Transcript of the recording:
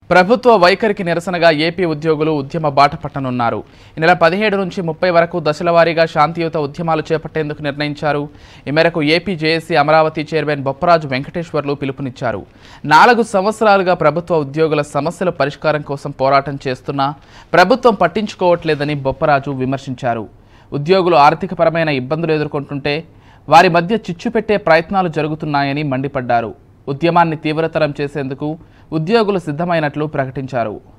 ప్రభుత్వ వైఖరికి నిరసనగా ఏపీ ఉద్యోగులు ఉద్యమ బాట పట్టనున్నారు ఈ నెల పదిహేడు నుంచి ముప్పై వరకు దశలవారీగా శాంతియుత ఉద్యమాలు చేపట్టేందుకు నిర్ణయించారు ఈ మేరకు AP JAC Amaravati chairman Bopparaju Venkateswarlu పిలుపునిచ్చారు నాలుగు సంవత్సరాలుగా ప్రభుత్వ ఉద్యోగుల సమస్యల పరిష్కారం కోసం పోరాటం చేస్తున్నా ప్రభుత్వం పట్టించుకోవట్లేదని బొప్పరాజు విమర్శించారు ఉద్యోగులు ఆర్థికపరమైన ఇబ్బందులు ఎదుర్కొంటుంటే వారి మధ్య చిచ్చు పెట్టే ప్రయత్నాలు జరుగుతున్నాయని మండిపడ్డారు ఉద్యమాన్ని తీవ్రతరం చేసేందుకు ఉద్యోగులు సిద్ధమైనట్లు ప్రకటించారు